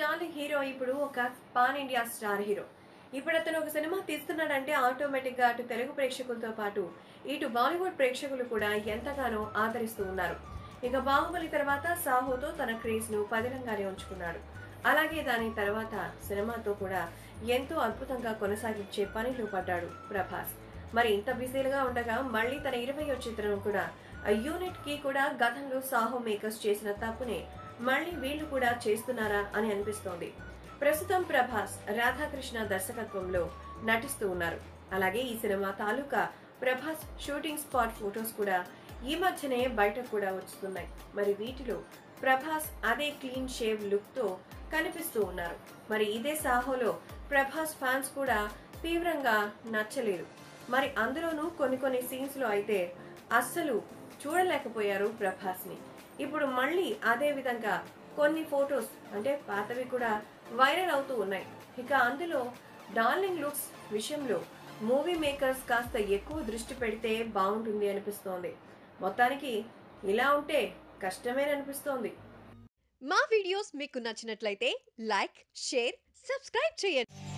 darling hero ఇప్పుడు ఒక pan India star hero ఇప్పుడు అతను ఒక సినిమా తీస్తున్నాడంటే ఆటోమేటిక్ గా అటు తెలుగు ప్రేక్షకులతో పాటు ఇటు బాలీవుడ్ ప్రేక్షకులు కూడా ఎంతగానో ఆదరిస్తూ ఉన్నారు ఇక బాహుబలి తర్వాత సాహోతో తన క్రేజ్ ను పదిలంగానే ఉంచుకున్నాడు అలాగే దాని తర్వాత సినిమాతో కూడా ఎంతో అద్భుతంగా కొనసాగించే పనిలో పడ్డాడు ప్రభాస్ మరి ఇంత బిజీలుగా ఉండగా మళ్ళీ తన ఇరవయో చిత్రం కూడా ఆ యూనిట్ కి కూడా గతంలో సాహో మేకర్స్ చేసిన తప్పునే మళ్ళీ వీళ్ళు కూడా చేస్తున్నారా అని అనిపిస్తోంది ప్రస్తుతం ప్రభాస్ రాధాకృష్ణ దర్శకత్వంలో నటిస్తూ ఉన్నారు అలాగే ఈ సినిమా తాలూకా ప్రభాస్ షూటింగ్ స్పాట్ ఫొటోస్ కూడా ఈ మధ్యనే బయటకు కూడా వస్తున్నాయి మరి వీటిలో ప్రభాస్ అదే క్లీన్ షేవ్ లుక్ తో కనిపిస్తూ ఉన్నారు మరి ఇదే సాహోలో ప్రభాస్ ఫ్యాన్స్ కూడా తీవ్రంగా నచ్చలేదు మరి అందులోనూ కొన్ని కొన్ని సీన్స్ లో అయితే అస్సలు చూడలేకపోయారు ప్రభాస్ ని ఇప్పుడు మళ్ళీ అదే విధంగా కొన్ని ఫొటోస్ అంటే పాతవి కూడా వైరల్ అవుతూ ఉన్నాయి ఇక అందులో డార్లింగ్ లుక్స్ విషయంలో మూవీ మేకర్స్ కాస్త ఎక్కువ దృష్టి పెడితే బాగుంటుంది అనిపిస్తోంది మొత్తానికి ఇలా ఉంటే కష్టమేననిపిస్తోంది మా వీడియోస్ మీకు నచ్చినట్లయితే లైక్ షేర్ సబ్స్క్రైబ్ చేయండి